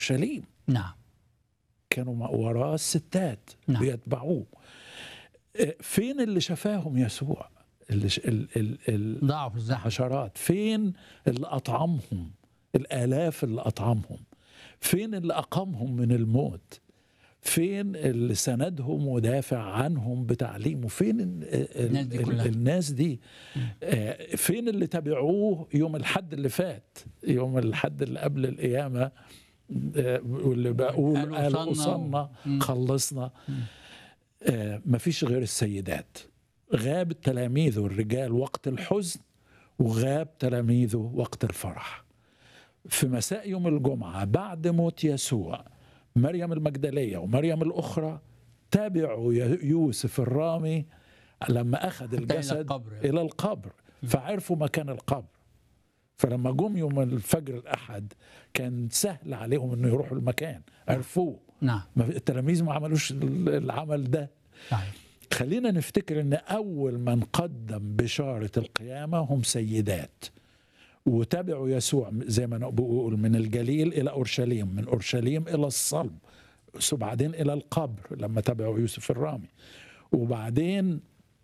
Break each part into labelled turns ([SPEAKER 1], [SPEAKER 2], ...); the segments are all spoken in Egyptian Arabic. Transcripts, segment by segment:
[SPEAKER 1] اورشليم
[SPEAKER 2] نعم
[SPEAKER 1] كانوا مع- وراه الستات
[SPEAKER 2] نعم.
[SPEAKER 1] بيتبعوه آه، فين اللي شفاهم يسوع اللي ش... ال... ال... ال...
[SPEAKER 2] ضاعوا في الزحمه
[SPEAKER 1] عشرات فين اللي أطعمهم الآلاف اللي أطعمهم فين اللي أقامهم من الموت فين اللي سندهم ودافع عنهم بتعليمه فين ال- ال-
[SPEAKER 2] الناس دي
[SPEAKER 1] ال-
[SPEAKER 2] كلها.
[SPEAKER 1] الناس دي آه، فين اللي تبعوه يوم الحد اللي فات يوم الحد اللي قبل القيامة آه، واللي بقول
[SPEAKER 2] قالوا
[SPEAKER 1] قالوا
[SPEAKER 2] وصلنا
[SPEAKER 1] وصلنا
[SPEAKER 2] مم.
[SPEAKER 1] خلصنا آه، مفيش غير السيدات غاب تلاميذه الرجال وقت الحزن وغاب تلاميذه وقت الفرح في مساء يوم الجمعة بعد موت يسوع مريم المجدلية ومريم الأخرى تابعوا ي- يوسف الرامي لما أخذ
[SPEAKER 2] إلى
[SPEAKER 1] الجسد
[SPEAKER 2] القبر.
[SPEAKER 1] إلى القبر فعرفوا مكان القبر فلما جم يوم الفجر الأحد كان سهل عليهم أنه يروحوا المكان عرفوه
[SPEAKER 2] نعم
[SPEAKER 1] ما في- التلاميذ ما عملوش ال- العمل ده
[SPEAKER 2] صحيح
[SPEAKER 1] خلينا نفتكر ان اول من قدم بشاره القيامه هم سيدات وتابعوا يسوع زي ما أنا بقول من الجليل الى اورشليم من اورشليم الى الصلب وبعدين الى القبر لما تابعوا يوسف الرامي وبعدين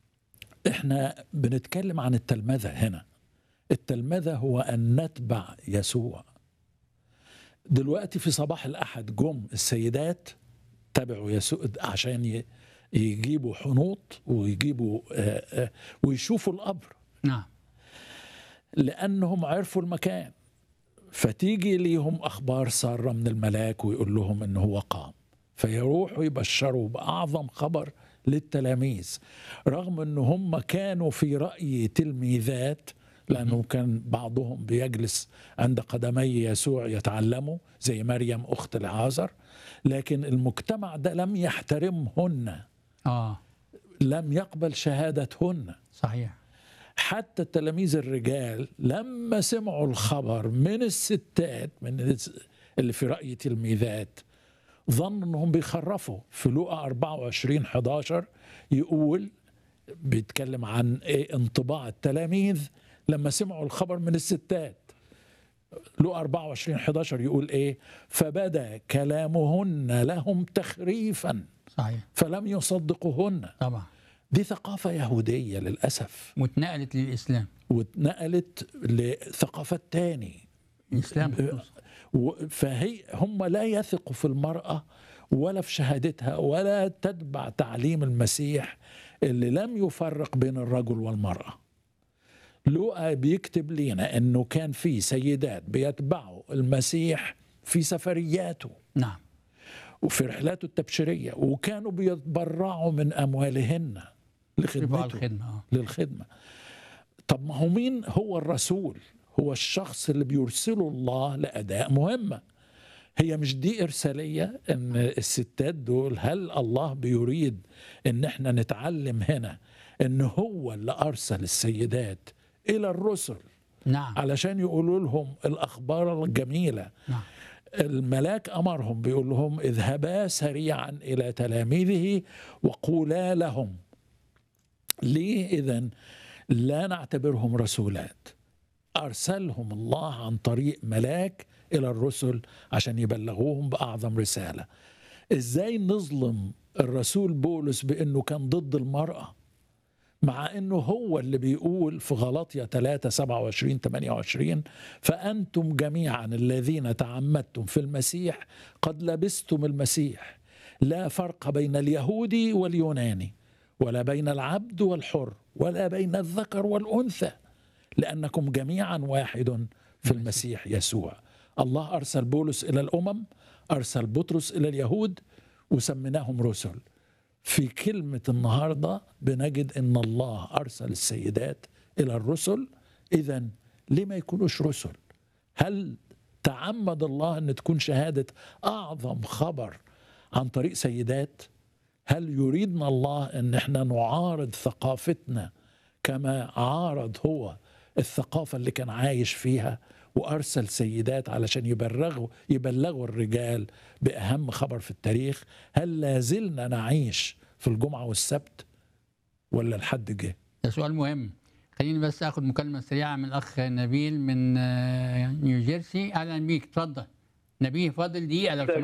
[SPEAKER 1] احنا بنتكلم عن التلمذه هنا التلمذه هو ان نتبع يسوع دلوقتي في صباح الاحد جم السيدات تبعوا يسوع عشان ي- يجيبوا حنوط ويجيبوا آه، آه، ويشوفوا القبر
[SPEAKER 2] نعم
[SPEAKER 1] لانهم عرفوا المكان فتيجي ليهم اخبار ساره من الملاك ويقول لهم ان هو قام فيروحوا يبشروا باعظم خبر للتلاميذ رغم ان هم كانوا في راي تلميذات لانه كان بعضهم بيجلس عند قدمي يسوع يتعلموا زي مريم اخت العازر لكن المجتمع ده لم يحترمهن
[SPEAKER 2] اه
[SPEAKER 1] لم يقبل شهادتهن
[SPEAKER 2] صحيح
[SPEAKER 1] حتى التلاميذ الرجال لما سمعوا الخبر من الستات من الس- اللي في رأي تلميذات ظنوا انهم بيخرفوا في لوقا 24 11 يقول بيتكلم عن إيه انطباع التلاميذ لما سمعوا الخبر من الستات لوقا 24 11 يقول ايه فبدا كلامهن لهم تخريفا
[SPEAKER 2] صحيح
[SPEAKER 1] فلم يصدقوهن
[SPEAKER 2] طبعا
[SPEAKER 1] دي ثقافة يهودية للأسف
[SPEAKER 2] واتنقلت للاسلام
[SPEAKER 1] واتنقلت لثقافات تاني
[SPEAKER 2] الاسلام خصوصا
[SPEAKER 1] و- فهي هم لا يثقوا في المرأة ولا في شهادتها ولا تتبع تعليم المسيح اللي لم يفرق بين الرجل والمرأة لوقا بيكتب لنا انه كان في سيدات بيتبعوا المسيح في سفرياته
[SPEAKER 2] نعم
[SPEAKER 1] وفي رحلاته التبشيرية وكانوا بيتبرعوا من أموالهن
[SPEAKER 2] رفع
[SPEAKER 1] لخدمته
[SPEAKER 2] الخدمه اه
[SPEAKER 1] للخدمة طب ما هو مين هو الرسول هو الشخص اللي بيرسله الله لأداء مهمة هي مش دي إرسالية إن الستات دول هل الله بيريد إن إحنا نتعلم هنا إن هو اللي أرسل السيدات إلى الرسل
[SPEAKER 2] نعم
[SPEAKER 1] علشان يقولوا لهم الأخبار الجميلة
[SPEAKER 2] نعم
[SPEAKER 1] الملاك امرهم بيقول لهم اذهبا سريعا الى تلاميذه وقولا لهم ليه اذا لا نعتبرهم رسولات ارسلهم الله عن طريق ملاك الى الرسل عشان يبلغوهم باعظم رساله ازاي نظلم الرسول بولس بانه كان ضد المراه مع انه هو اللي بيقول في غلطية 3 27 28 فانتم جميعا الذين تعمدتم في المسيح قد لبستم المسيح لا فرق بين اليهودي واليوناني ولا بين العبد والحر ولا بين الذكر والانثى لانكم جميعا واحد في المسيح يسوع الله ارسل بولس الى الامم ارسل بطرس الى اليهود وسميناهم رسل في كلمة النهاردة بنجد أن الله أرسل السيدات إلى الرسل إذا ليه ما يكونوش رسل هل تعمد الله أن تكون شهادة أعظم خبر عن طريق سيدات هل يريدنا الله أن احنا نعارض ثقافتنا كما عارض هو الثقافة اللي كان عايش فيها وأرسل سيدات علشان يبلغوا يبلغوا الرجال بأهم خبر في التاريخ هل لا زلنا نعيش في الجمعة والسبت ولا الحد جه
[SPEAKER 2] ده سؤال مهم خليني بس اخد مكالمه سريعه من الاخ نبيل من آه، نيوجيرسي اهلا بيك اتفضل نبيه فاضل دقيقه لو
[SPEAKER 3] ده
[SPEAKER 2] سمحت